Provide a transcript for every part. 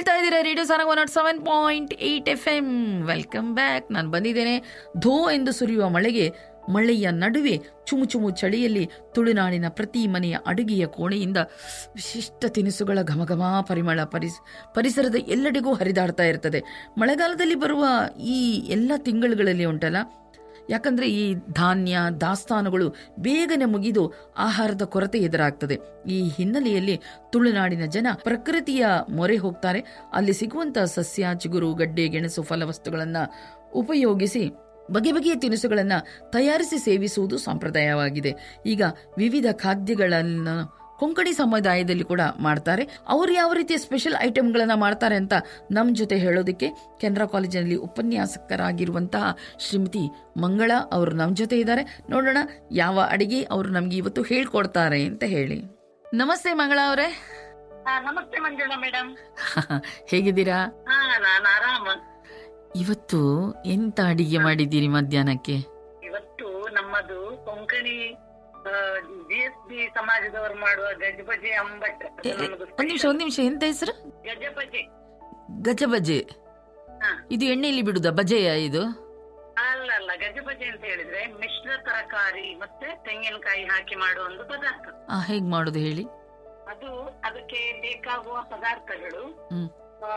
ಕೇಳ್ತಾ ಇದ್ದೀರಾ radio Sarang one nought seven point eight F M welcome back ನಾನು ಬಂದಿದ್ದೇನೆ ಧೋ ಎಂದು ಸುರಿಯುವ ಮಳೆಗೆ ಮಳೆಯ ನಡುವೆ ಚುಮು ಚುಮು ಚಳಿಯಲ್ಲಿ ತುಳುನಾಡಿನ ಪ್ರತಿ ಮನೆಯ ಅಡುಗೆಯ ಕೋಣೆಯಿಂದ ವಿಶಿಷ್ಟ ತಿನಿಸುಗಳ ಘಮಘಮ ಪರಿಮಳ ಪರಿಸ್ ಪರಿಸರದ ಎಲ್ಲೆಡೆಗೂ ಹರಿದಾಡ್ತಾ ಇರ್ತದೆ ಮಳೆಗಾಲದಲ್ಲಿ ಬರುವ ಈ ಎಲ್ಲ ತಿಂಗಳುಗಳಲ್ಲಿ ಉಂಟಲ್ಲ ಯಾಕಂದ್ರೆ ಈ ಧಾನ್ಯ ದಾಸ್ತಾನುಗಳು ಬೇಗನೆ ಮುಗಿದು ಆಹಾರದ ಕೊರತೆ ಎದುರಾಗ್ತದೆ ಈ ಹಿನ್ನೆಲೆಯಲ್ಲಿ ತುಳುನಾಡಿನ ಜನ ಪ್ರಕೃತಿಯ ಮೊರೆ ಹೋಗ್ತಾರೆ ಅಲ್ಲಿ ಸಿಗುವಂತಹ ಸಸ್ಯ ಚಿಗುರು ಗಡ್ಡೆ ಗೆಣಸು ಫಲವಸ್ತುಗಳನ್ನ ಉಪಯೋಗಿಸಿ ಬಗೆ ಬಗೆಯ ತಿನಿಸುಗಳನ್ನ ತಯಾರಿಸಿ ಸೇವಿಸುವುದು ಸಂಪ್ರದಾಯವಾಗಿದೆ ಈಗ ವಿವಿಧ ಖಾದ್ಯಗಳನ್ನು ಕೊಂಕಣಿ ಸಮುದಾಯದಲ್ಲಿ ಕೂಡ ಮಾಡ್ತಾರೆ ಅವ್ರು ಯಾವ ರೀತಿಯ ಸ್ಪೆಷಲ್ ಐಟಮ್ಗಳನ್ನ ಮಾಡ್ತಾರೆ ಅಂತ ನಮ್ಮ ಜೊತೆ ಹೇಳೋದಕ್ಕೆ ಕೆನರಾ ಕಾಲೇಜಿನಲ್ಲಿ ಉಪನ್ಯಾಸಕರಾಗಿರುವಂತಹ ಶ್ರೀಮತಿ ಮಂಗಳ ಅವರು ನಮ್ಮ ಜೊತೆ ಇದ್ದಾರೆ ನೋಡೋಣ ಯಾವ ಅಡಿಗೆ ಅವರು ನಮ್ಗೆ ಇವತ್ತು ಹೇಳ್ಕೊಡ್ತಾರೆ ಅಂತ ಹೇಳಿ ನಮಸ್ತೆ ಮಂಗಳ ಅವರೇ ಹಾ ನಮಸ್ತೆ ಮಂಜುಳಾ ಮೇಡಮ್ ಹೇಗಿದ್ದೀರಾ ಹಾ ನಾನು ಆರಾಮ ಇವತ್ತು ಎಂತ ಅಡಿಗೆ ಮಾಡಿದ್ದೀರಿ ಮಧ್ಯಾಹ್ನಕ್ಕೆ ಇವತ್ತು ನಮ್ಮದು ಕೊಂಕಣಿ ಜಿ ಎಸ್ ಬಿ ಸಮಾಜದವರು ಮಾಡುವ ಗಜಬಜೆ ಅಂಬಟ್ ಅದು ಎ- ಎ- ನಮ್ಮದು ಒಂದ್ ನಿಮಿಷ ಒಂದ್ ನಿಮಿಷ ಎಂತ ಹೆಸರು ಗಜಬಜೆ ಗಜಬಜೆ ಹಾ. ಇದು ಎಣ್ಣೆಯಲ್ಲಿ ಬಿಡುದ ಬಜೆಯ ಇದು ಅಲ್ಲ ಅಲ್ಲ ಗಜಬಜೆ ಅಂತ ಹೇಳಿದ್ರೆ ಮಿಶ್ರ ತರಕಾರಿ ಮತ್ತೆ ತೆಂಗಿನಕಾಯಿ ಹಾಕಿ ಮಾಡುವ ಒಂದು ಪದಾರ್ಥ ಆ ಹೇಗ್ ಮಾಡುದು ಹೇಳಿ ಅದು ಅದಕ್ಕೆ ಬೇಕಾಗುವ ಪದಾರ್ಥಗಳು ಹ್ಮ್ ಆ,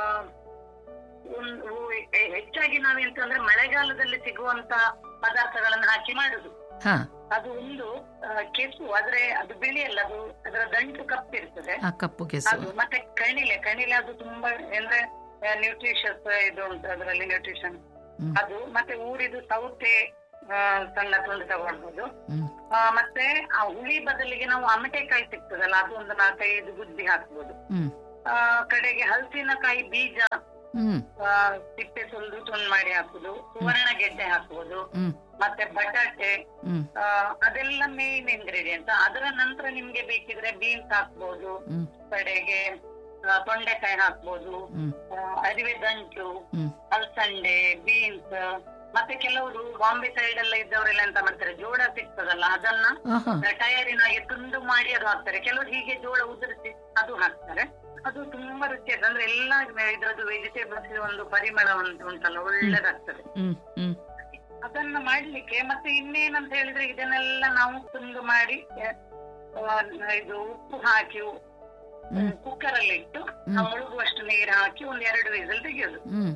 ಒಂದು ಹೆ- ಹೆಚ್ಚಾಗಿ ನಾವೆಂತಂದ್ರೆ ಮಳೆಗಾಲದಲ್ಲಿ ಸಿಗುವಂತ ಪದಾರ್ಥಗಳನ್ನು ಹಾಕಿ ಮಾಡುದು ಹಾ ಅದು ಒಂದು ಆ, ಕೆಸು ಆದ್ರೆ ಅದು ಬಿಳಿ ಅಲ್ಲ ಅದು ಅದರ ದಂಟು ಕಪ್ಪಿರ್ತದೆ ಆ ಕಪ್ಪು ಕೆಸು ಅದು ಮತ್ತೆ ಕಣಿಲೆ ಕಣಿಲೆ ಅದು ತುಂಬಾ ಅಂದ್ರೆ ನ್ಯೂಟ್ರಿಷಸ್ ಇದು ಉಂಟು ಅದರಲ್ಲಿ ನ್ಯೂಟ್ರಿಷನ್ ಹ್ಮ್. ಅದು ಮತ್ತೆ ಊರಿದು ಸೌತೆ ಆ, ಸಣ್ಣ ತುಂಡು ತಗೊಳ್ಬಹುದು ಹ್ಮ್ ಆ, ಮತ್ತೆ ಆ ಹುಳಿ ಬದಲಿಗೆ ನಾವು ಅಮಟೆಕಾಯಿ ಸಿಗ್ತದಲ್ಲ ಅದು ಒಂದು ನಾಲ್ಕೈದು ಗುದ್ದಿ ಹಾಕ್ಬೋದು ಹ್ಮ್ ಆ, ಕಡೆಗೆ ಹಲಸಿನಕಾಯಿ ಬೀಜ ಹ್ಮ್ ಆ, ಸಿಪ್ಪೆ ಸುಲಿದು ತುಂಡು ಮಾಡಿ ಹಾಕುದು ಸುವರ್ಣ ಗೆಡ್ಡೆ ಹಾಕುವುದು ಹ್ಮ್ ಮತ್ತೆ ಬಟಾಟೆ ಹ್ಮ್ ಆ, ಅದೆಲ್ಲ ಮೇನ್ ಇಂಗ್ರೀಡಿಯಂಟ್ ಅದರ ನಂತರ ನಿಮ್ಗೆ ಬೇಕಿದ್ರೆ ಬೀನ್ಸ್ ಹಾಕ್ಬೋದು ಹ್ಮ್ ಕಡೆಗೆ ಆ, ತೊಂಡೆಕಾಯಿ ಹಾಕ್ಬೋದು ಹ್ಮ್ ಆ, ಅರಿವೆ ದಂಟು ಹ್ಮ್ ಅಲಸಂಡೆ ಬೀನ್ಸ್ ಮತ್ತೆ ಕೆಲವರು ಬಾಂಬೆ ಸೈಡ್ ಎಲ್ಲ ಇದ್ದವರೆಲ್ಲ ಎಂತ ಮಾಡ್ತಾರೆ ಜೋಳ ಸಿಗ್ತದಲ್ಲ ಅದನ್ನ ಆಹಾ ಟಯರಿನಾಗೆ ತುಂಡು ಮಾಡಿ ಅದು ಹಾಕ್ತಾರೆ ಕೆಲವರು ಹೀಗೆ ಜೋಳ ಉದುರಿಸಿ ಅದು ಹಾಕ್ತಾರೆ ಅದು ತುಂಬಾ ರುಚಿಯಾಗ್ತದೆ ಅಂದ್ರೆ ಎಲ್ಲ ಇದ್ರದ್ದು ವೆಜಿಟೇಬಲ್ಸ್ ಒಂದು ಪರಿಮಳ ಒಂದು ಉಂಟಲ್ಲ ಒಳ್ಳೇದಾಗ್ತದೆ ಹ್ಮ್ ಹ್ಮ್ ಅದನ್ನ ಮಾಡ್ಲಿಕ್ಕೆ ಮತ್ತೆ ಇನ್ನೇನಂತ ಹೇಳಿದ್ರೆ ಇದನ್ನೆಲ್ಲ ನಾವು ತುಂಡು ಮಾಡಿ ಆ, ಇದು ಉಪ್ಪು ಹಾಕಿ ಹ್ಮ್. ಕುಕ್ಕರ್ ಅಲ್ಲಿ ಇಟ್ಟು ಆ ಮುಳುಗುವಷ್ಟು ನೀರು ಹಾಕಿ ಒಂದ್ ಎರಡು ವಿಸಲ್ ತೆಗೆಯೋದು ಹ್ಮ್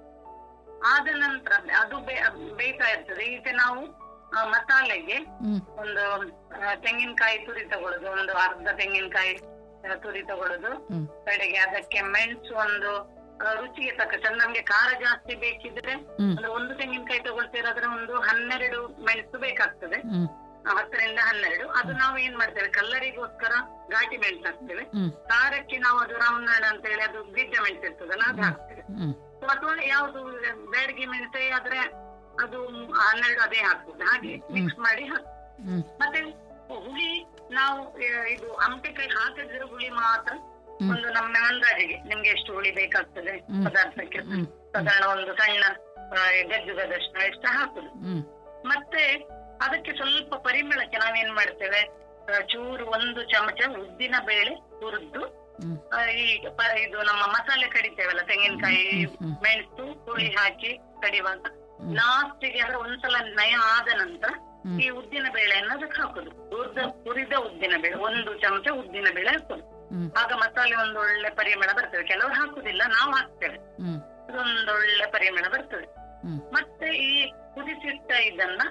ಆದ ನಂತರ ಅದು ಬೇ- ಬೇಯ್ತಾ ಇರ್ತದೆ ಈಗ ನಾವು ಆ, ಮಸಾಲೆಗೆ ಹ್ಮ್ ಒಂದು ಆ, ತೆಂಗಿನಕಾಯಿ ತುರಿ ತಗೊಳ್ಳೋದು ಒಂದು ಅರ್ಧ ತೆಂಗಿನಕಾಯಿ ಆ, ತುರಿ ತಗೊಳ್ಳೋದು ಹ್ಮ್ ಕಡೆಗೆ ಅದಕ್ಕೆ ಮೆಣಸು ಒಂದು ಆ, ರುಚಿಗೆ ತಕ್ಕ ನಮ್ಗೆ ಖಾರ ಜಾಸ್ತಿ ಬೇಕಿದ್ರೆ ಹ್ಮ್ ಅಂದ್ರೆ ಒಂದು ತೆಂಗಿನಕಾಯಿ ತಗೊಳ್ತೀರಾದ್ರೆ ಒಂದು ಹನ್ನೆರಡು ಮೆಣಸು ಬೇಕಾಗ್ತದೆ ಹ್ಮ್ ಆ, ಹತ್ತರಿಂದ ಹನ್ನೆರಡು ಅದು ನಾವು ಏನ್ ಮಾಡ್ತೇವೆ ಕಲ್ಲರಿಗೋಸ್ಕರ ಘಾಟಿ ಮೆಣಸು ಹಾಕ್ತೇವೆ ಹ್ಮ್ ಖಾರಕ್ಕೆ ನಾವು ಅದು ರಾಮನಾಡ್ ಅಂತ ಹೇಳಿ ಅದು ಗಿಡ್ಡ ಮೆಣಸು ಇರ್ತದಲ್ಲ ಅದು ಹಾಕ್ತೇವೆ ಹ್ಮ್ ಅಥವಾ ಯಾವ್ದು ಬ್ಯಾಡಗಿ ಮೆಣಸೆ ಆದ್ರೆ ಅದು ಹನ್ನೆರಡು ಅದೇ ಹಾಕ್ಬೋದು ಹಾಗೆ ಮಿಕ್ಸ್ ಮಾಡಿ ಹಾಕ್ ಹ್ಮ್ ಮತ್ತೆ ಹುಳಿ ನಾವು ಆ, ಇದು ಅಮಟೆಕಾಯಿ ಹಾಕಿದ್ರೆ ಹುಳಿ ಮಾತ್ರ ಹ್ಮ್. ಒಂದು ನಮ್ಮ ಅಂದಾಜಿಗೆ ನಿಮ್ಗೆ ಎಷ್ಟು ಹುಳಿ ಬೇಕಾಗ್ತದೆ ಹ್ಮ್. ಪದಾರ್ಥಕ್ಕೆ ಹ್ಮ್. ಸಾಧಾರಣ ಒಂದು ಸಣ್ಣ ಆ, ಗಜ್ಜುಗದಷ್ಟು ಎಷ್ಟು ಹಾಕುದು ಹ್ಮ್ ಮತ್ತೆ ಅದಕ್ಕೆ ಸ್ವಲ್ಪ ಪರಿಮಳಕ್ಕೆ ನಾವೇನ್ ಮಾಡ್ತೇವೆ ಆ, ಚೂರು ಒಂದು ಚಮಚ ಉದ್ದಿನ ಬೇಳೆ ಹುರಿದು ಹ್ಮ್ ಆ, ಈ ಪ- ಇದು ನಮ್ಮ ಮಸಾಲೆ ಕಡಿತೇವಲ್ಲ ತೆಂಗಿನಕಾಯಿ ಹ್ಮ್, ಹ್ಮ್. ಮೆಣಸು ಹುಳಿ ಹಾಕಿ ಕಡಿಯುವಾಗ ಹ್ಮ್. ಲಾಸ್ಟಿಗೆ ಅಂದ್ರೆ ಒಂದ್ಸಲ ನಯ ಆದ ನಂತರ ಹ್ಮ್. ಈ ಉದ್ದಿನ ಬೇಳೆಯನ್ನು ಅದಕ್ಕೆ ಹಾಕುದು ಹುರಿದ ಹುರಿದ ಉದ್ದಿನ ಬೇಳೆ ಒಂದು ಚಮಚ ಉದ್ದಿನ ಬೇಳೆ ಹಾಕುದು ಹ್ಮ್ ಆಗ ಮಸಾಲೆ ಒಂದು ಒಳ್ಳೆ ಪರಿಮಳ ಬರ್ತದೆ ಕೆಲವರು ಹಾಕುದಿಲ್ಲ ನಾವು ಹಾಕ್ತೇವೆ ಹ್ಮ್ ಅದೊಂದು ಒಳ್ಳೆ ಪರಿಮಳ ಬರ್ತದೆ ಹ್ಮ್ ಮತ್ತೆ ಈ ಕುದಿಸಿಟ್ಟ ಇದನ್ನ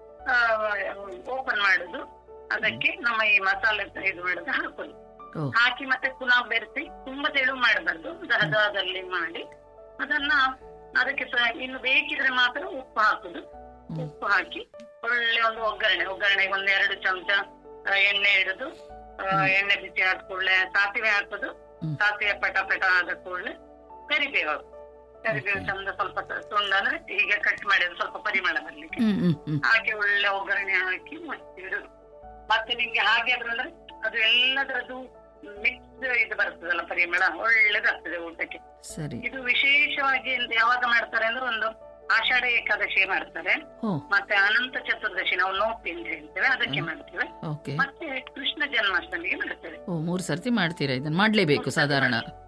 ಓಪನ್ ಮಾಡುದು ಅದಕ್ಕೆ ನಮ್ಮ ಈ ಮಸಾಲೆ ಇದು ಮಾಡುದು ಹಾಕುದು ಓ ಹಾಕಿ ಮತ್ತೆ ಪುನಃ ಬೆರೆಸಿ ತುಂಬಾ ತೆಳು ಮಾಡಬಾರ್ದು ದಹದಲ್ಲಿ ಮಾಡಿ ಅದನ್ನ ಅದಕ್ಕೆ ಸ- ಇನ್ನು ಬೇಕಿದ್ರೆ ಮಾತ್ರ ಉಪ್ಪು ಹಾಕುದು ಹ್ಮ್. ಉಪ್ಪು ಹಾಕಿ ಒಳ್ಳೆ ಒಂದು ಒಗ್ಗರಣೆ ಒಗ್ಗರಣೆಗೆ ಒಂದ್ ಎರಡು ಚಮಚ ಆ, ಎಣ್ಣೆ ಇಡುದು ಆ, ಎಣ್ಣೆ ಬಿಸಿ ಆದ ಕೂಡಲೇ ಸಾಸಿವೆ ಹಾಕುದು ಹ್ಮ್. ಸಾಸಿವೆ ಪಟ ಪಟ ಆದ ಕೂಡಲೇ ಕರಿಬೇವು ಹಾಕುದು. ಕರಿಬೇವು ಚಂದ ಸ್ವಲ್ಪ ತುಂಡು ಅಂದ್ರೆ ಹೀಗೆ ಕಟ್ ಮಾಡಿದ್ರೆ ಸ್ವಲ್ಪ ಪರಿಮಳ ಬರ್ಲಿಕ್ಕೆ ಹ್ಮ್ ಹ್ಮ್ ಹ್ಮ್ ಹಾಕಿ ಒಳ್ಳೆ ಒಗ್ಗರಣೆ ಹಾಕಿ ಮುಚ್ಚಿ ಇಡುದು ಮತ್ತೆ ನಿಮ್ಗೆ ಹಾಗೆ ಅಂದ್ರೆ ಅದು ಎಲ್ಲದರದ್ದು ಮಿಕ್ಸ್ ಇದು ಬರ್ತದಲ್ಲ ಪರಿಮಳ ಒಳ್ಳೇದಾಗ್ತದೆ ಊಟಕ್ಕೆ ಸರಿ ಇದು ವಿಶೇಷವಾಗಿ ಎಂತ ಯಾವಾಗ ಮಾಡ್ತಾರೆ ಅಂದ್ರೆ ಒಂದು ಆಷಾಢ ಏಕಾದಶಿ ಮಾಡ್ತಾರೆ ಓ ಮತ್ತೆ ಅನಂತ ಚತುರ್ದಶಿ ನಾವು ನೋಪಿ ಅಂತ ಹೇಳ್ತೇವೆ ಅದಕ್ಕೆ ಮಾಡ್ತೇವೆ ಓಕೆ ಮತ್ತೆ ಕೃಷ್ಣ ಜನ್ಮಾಷ್ಟಮಿಗೆ ಮಾಡ್ತೇವೆ ಓ ಮೂರು ಸರ್ತಿ ಮಾಡ್ತೀರಾ ಇದನ್ನ ಮಾಡ್ಲೇಬೇಕು ಸಾಧಾರಣ ಹೌದು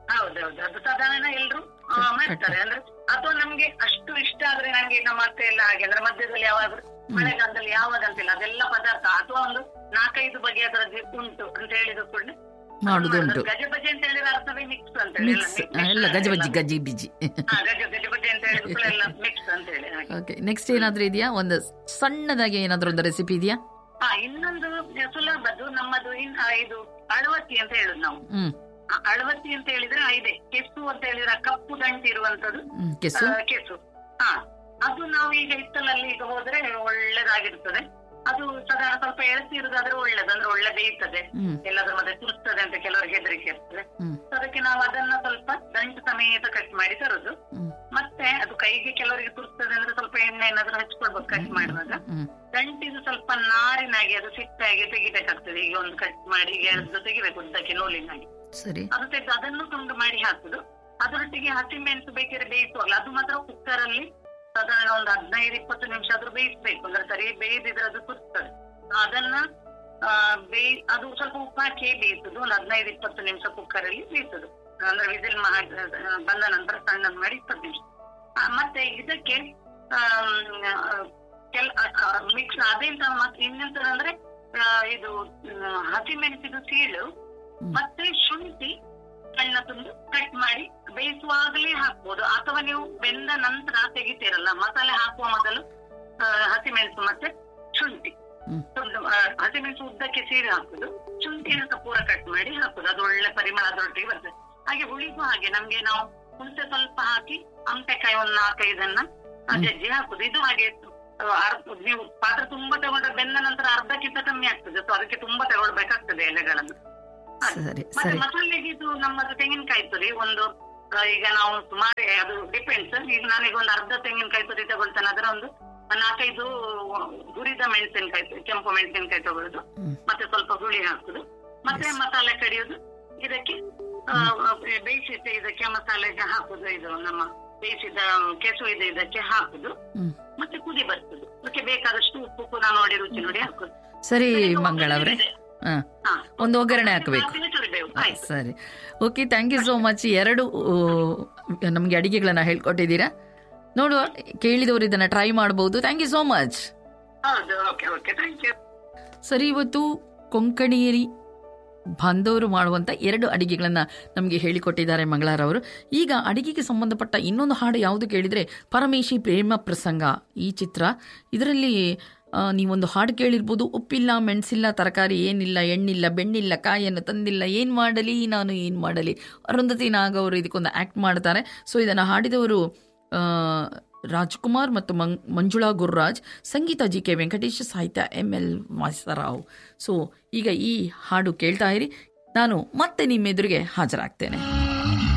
ಹೌದೌದು ಅದು ಸಾಧಾರಣ ಎಲ್ರು ಆ, ಮಾಡ್ತಾರೆ ಅಂದ್ರೆ ಅಥವಾ ನಮ್ಗೆ ಅಷ್ಟು ಇಷ್ಟ ಆದ್ರೆ ನಂಗೆ ನಮ್ಮ ಅತ್ತೆ ಎಲ್ಲ ಹಾಗೆ ಅಂದ್ರೆ ಮಧ್ಯದಲ್ಲಿ ಯಾವಾದ್ರೂ ಮಳೆಗಾಲದಲ್ಲಿ ಯಾವಾಗಂತಿಲ್ಲ ಅದೆಲ್ಲ ಪದಾರ್ಥ ಅಥವಾ ಒಂದು ನಾಲ್ಕೈದು ಬಗೆ ಅದರದ್ದು ಉಂಟು ಅಂತ ಹೇಳಿದ ಕೂಡಲೇ ಮಾಡುದುಂಟು ಗಜ ಬಜೆ ಅಂತ ಹೇಳಿದ್ರೆ ಅರ್ಥವೇ ಮಿಕ್ಸ್ ಅಂತ ಹೇಳಿ ಮಿಕ್ಸ್ ಎಲ್ಲ ಗಜಬಜ್ಜಿ ಗಜ್ಜಿ ಬಿಜಿ ಹಾ, ಗಜ ಗಜ ಬಜೆ ಅಂತ ಹೇಳಿದ ಕೂಡಲೇ ಎಲ್ಲ ಮಿಕ್ಸ್ ಅಂತ ಹೇಳಿ ಹಾಗೆ. ಓಕೆ ನೆಕ್ಸ್ಟ್ ಏನಾದ್ರೂ ಇದೆಯಾ ಒಂದು ಸಣ್ಣದಾಗಿ ಏನಾದ್ರೂ ಒಂದು ರೆಸಿಪಿ ಇದೆಯಾ ಹಾ ಇನ್ನೊಂದು ಸುಲಭದ್ದು ನಮ್ಮದು ಇನ್ ಆ, ಇದು ಅಳವತ್ತಿ ಅಂತ ಹೇಳುದು ನಾವು ಹ್ಮ್ ಆ, ಅಳವತ್ತಿ ಅಂತ ಹೇಳಿದ್ರೆ ಆ, ಇದೆ ಕೆಸು ಅಂತ ಹೇಳಿದ್ರೆ ಆ ಕಪ್ಪು ದಂಟು ಇರುವಂತದ್ದು ಹ್ಮ್ ಕೆಸು ಆ, ಕೆಸು ಹಾ ಅದು ನಾವು ಈಗ ಹಿತ್ತಲಲ್ಲಿ ಈಗ ಹೋದ್ರೆ ಒಳ್ಳೇದಾಗಿರ್ತದೆ ಅದು ಸಾಧಾರಣ ಸ್ವಲ್ಪ ಎಳಸಿ ಇರುದಾದ್ರೆ ಒಳ್ಳೇದು ಅಂದ್ರೆ ಒಳ್ಳೆ ಬೇಯ್ತದೆ ಹ್ಮ್ ಎಲ್ಲಾದ್ರೂ ಮತ್ತೆ ತುರ್ತದೆ ಅಂತ ಕೆಲವರಿಗೆ ಹೆದರಿಕೆ ಇರ್ತದೆ ಹ್ಮ್ So ಅದಕ್ಕೆ ನಾವು ಅದನ್ನ ಸ್ವಲ್ಪ ದಂಟು ಸಮೇತ ಕಟ್ ಮಾಡಿ ತರುದು ಹ್ಮ್ ಮತ್ತೆ ಅದು ಕೈಗೆ ಕೆಲವರಿಗೆ ತುರ್ತದೆ ಅಂದ್ರೆ ಸ್ವಲ್ಪ ಎಣ್ಣೆ ಏನಾದ್ರೂ ಹಚ್ಕೊಳ್ಬೇಕು ಕಟ್ ಮಾಡುವಾಗ ಹ್ಮ್ ದಂಟಿದು ಸ್ವಲ್ಪ ನಾರಿನಾಗಿ ಅದು ಸಿಟ್ಟಾಗಿ ತೆಗಿಬೇಕಾಗ್ತದೆ ಈಗ ಒಂದು ಕಟ್ ಮಾಡಿ ಈಗ ಎರಡು ತೆಗಿಬೇಕು ಉದ್ದಕ್ಕೆ ನೂಲಿನಾಗಿ ಸರಿ ಅದು ತೆಗೆದು ಅದನ್ನು ತುಂಡು ಮಾಡಿ ಹಾಕುದು ಅದರೊಟ್ಟಿಗೆ ಹಸಿಮೆಣಸು ಬೇಕಾದ್ರೆ ಬೇಯಿಸುವಾಗಲ ಅದು ಮಾತ್ರ ಕುಕ್ಕರ್ ಅಲ್ಲಿ ಸಾಧಾರಣ ಒಂದು ಹದಿನೈದು ಇಪ್ಪತ್ತು ನಿಮಿಷ ಆದ್ರೂ ಬೇಯಿಸ್ಬೇಕು ಅಂದ್ರೆ ಸರಿ ಬೇಯ್ದಿದ್ರೆ ಅದು ಕುರ್ತದೆ ಅದನ್ನ ಆ, ಬೇಯ್ ಅದು ಸ್ವಲ್ಪ ಉಪ್ಪು ಹಾಕಿ ಬೇಯಿಸುದು ಒಂದು ಹದಿನೈದು ಇಪ್ಪತ್ತು ನಿಮಿಷ ಕುಕ್ಕರ್ ಅಲ್ಲಿ ಬೇಯಿಸುದು ಅಂದ್ರೆ ವಿಸಿಲ್ ಬಂದ ನಂತರ ಸಣ್ಣದ್ ಮಾಡಿ ಇಪ್ಪತ್ತು ನಿಮಿಷ ಆ, ಮತ್ತೆ ಇದಕ್ಕೆ ಕೆಲ್ ಮಿಕ್ಸ್ ಅದೆಂತ ಮತ್ತೆ ಇನ್ನೆಂತದಂದ್ರೆ ಆ, ಇದು ಹಸಿಮೆಣಸಿದು ಸೀಳು ಹ್ಮ್. ಮತ್ತೆ ಶುಂಠಿ ಸಣ್ಣ ತುಂಡು ಕಟ್ ಮಾಡಿ ಬೇಯಿಸುವಾಗಲೇ ಹಾಕ್ಬೋದು ಅಥವಾ ನೀವು ಬೆಂದ ನಂತರ ತೆಗಿತೀರಲ್ಲ ಮಸಾಲೆ ಹಾಕುವ ಮೊದಲು ಆ, ಹಸಿಮೆಣಸು ಮತ್ತೆ ಶುಂಠಿ ಹ್ಮ್. ತುಂಡು ಆ, ಹಸಿಮೆಣಸು ಉದ್ದಕ್ಕೆ ಸೀರೆ ಹಾಕುದು ಶುಂಠಿಯನ್ನು ಸಹ ಪೂರ ಕಟ್ ಮಾಡಿ ಹಾಕುದು ಅದು ಒಳ್ಳೆ ಪರಿಮಳ ಅದರೊಟ್ಟಿಗೆ ಬರ್ತದೆ ಹಾಗೆ ಹುಳಿಗೂ ಹಾಗೆ ನಮ್ಗೆ ನಾವು ಹುಣಸೆ ಸ್ವಲ್ಪ ಹಾಕಿ ಅಂತೆಕಾಯಿ ಒಂದು ನಾಲ್ಕೈದನ್ನ ಆ, ಜಜ್ಜಿ ಹಾಕುದು ಇದು ಹಾಗೆ ಆ, ಅರ್ಧ ನೀವು ಪಾತ್ರೆ ತುಂಬಾ ತಗೊಂಡ್ರೆ ಬೆಂದ ನಂತರ ಅರ್ಧಕ್ಕಿಂತ ಕಮ್ಮಿ ಆಗ್ತದೆ ಸೊ ಅದಕ್ಕೆ ತುಂಬಾ ತಗೊಳ್ಬೇಕಾಗ್ತದೆ ಎಲೆಗಳನ್ನು ಹಾಗೆ. ಸರಿ ಮತ್ತೆ ಸರಿ ಮಸಾಲೆಗೆ ಇದು ನಮ್ಮದು ತೆಂಗಿನಕಾಯಿ ತುರಿ ಒಂದು ಆ, ಈಗ ನಾವು ಸುಮಾರು ಅದು ಡಿಪೆಂಡ್ಸ್ ಈಗ ನಾನೀಗ ಒಂದು ಅರ್ಧ ತೆಂಗಿನಕಾಯಿ ತುರಿ ತಗೊಳ್ತೇನೆ ಅದರ ಒಂದು ನಾಲ್ಕೈದು ಹುರಿದ ಮೆಣಸಿನಕಾಯಿ ತುರಿ, ಕೆಂಪು ಮೆಣಸಿನಕಾಯಿ ತಗೊಳ್ಳುದು ಹ್ಮ್. ಮತ್ತೆ ಸ್ವಲ್ಪ ಹುಳಿ ಹಾಕುದು ಮತ್ತೆ Yes. ಮಸಾಲೆ ಕಡಿಯುದು ಇದಕ್ಕೆ ಆ, ಬೇಯಿಸಿದ ಇದಕ್ಕೆ ಮಸಾಲೆಗೆ ಹಾಕುದು ಇದು ನಮ್ಮ ಬೇಯಿಸಿದ ಕೆಸು ಇದೆ ಇದಕ್ಕೆ ಹಾಕುದು ಹ್ಮ್ ಮತ್ತೆ ಕುದಿ ಬರ್ತದೆ ಅದಕ್ಕೆ ಬೇಕಾದಷ್ಟು ಉಪ್ಪು ಕೂಡ ನೋಡಿ ರುಚಿ ನೋಡಿ ಹಾಕುದು ಸರಿ ಈಗ ಮಂಗಳ ಅವ್ರೆ ಇದೆ. ಹಾ ಹಾ. ಒಂದು ಒಗ್ಗರಣೆ ಹಾಕಬೇಕು ಹಾಕಿದ್ರೆ ತುರಿಬೇವು. ಆಯ್ತು ಸರಿ okay thank you so much ಎರಡು ನಮಗೆ ಅಡಿಗೆಗಳನ್ನ ಹೇಳ್ಕೊಟ್ಟಿದ್ದೀರಾ ನೋಡುವ ಕೇಳಿದವರು ಇದನ್ನ ಟ್ರೈ ಮಾಡಬಹುದು ಥ್ಯಾಂಕ್ ಯು ಸೋ ಮಚ್ ಹೌದು ಓಕೆ ಓಕೆ ಥ್ಯಾಂಕ್ ಯು ಸರಿ ಇವತ್ತು ಕೊಂಕಣಿಯಲ್ಲಿ ಬಾಂಧವರು ಮಾಡುವಂಥ ಎರಡು ಅಡಿಗೆಗಳನ್ನು ನಮಗೆ ಹೇಳಿಕೊಟ್ಟಿದ್ದಾರೆ ಮಂಗಳಾರವರು ಈಗ ಅಡಿಗೆಗೆ ಸಂಬಂಧಪಟ್ಟ ಇನ್ನೊಂದು ಹಾಡು ಯಾವುದು ಕೇಳಿದರೆ ಪರಮೇಶಿ ಪ್ರೇಮ ಪ್ರಸಂಗ ಈ ಚಿತ್ರ ಇದರಲ್ಲಿ ಆ, ನೀವೊಂದು ಹಾಡು ಕೇಳಿರ್ಬೋದು ಉಪ್ಪಿಲ್ಲ ಮೆಣಸಿಲ್ಲ ತರಕಾರಿ ಏನಿಲ್ಲ ಎಣ್ಣಿಲ್ಲ ಬೆಣ್ಣಿಲ್ಲ ಕಾಯನ್ನು ತಂದಿಲ್ಲ ಏನು ಮಾಡಲಿ ನಾನು ಏನು ಮಾಡಲಿ ಅರುಂಧತಿ ನಾಗ್ ಅವರು ಇದಕ್ಕೊಂದು ಆ್ಯಕ್ಟ್ ಮಾಡ್ತಾರೆ ಸೊ ಇದನ್ನು ಹಾಡಿದವರು ಆ, ರಾಜ್ಕುಮಾರ್ ಮತ್ತು ಮಂಗ್ ಮಂಜುಳಾ ಗುರುರಾಜ್ ಸಂಗೀತ ಜಿ ಕೆ ವೆಂಕಟೇಶ್ ಸಾಹಿತ್ಯ ಎಂ ಎಲ್ ವಾಸರಾವ್ ಸೊ ಈಗ ಈ ಹಾಡು ಕೇಳ್ತಾ ಇರಿ ನಾನು ಮತ್ತೆ ನಿಮ್ಮೆದುರಿಗೆ ಹಾಜರಾಗ್ತೇನೆ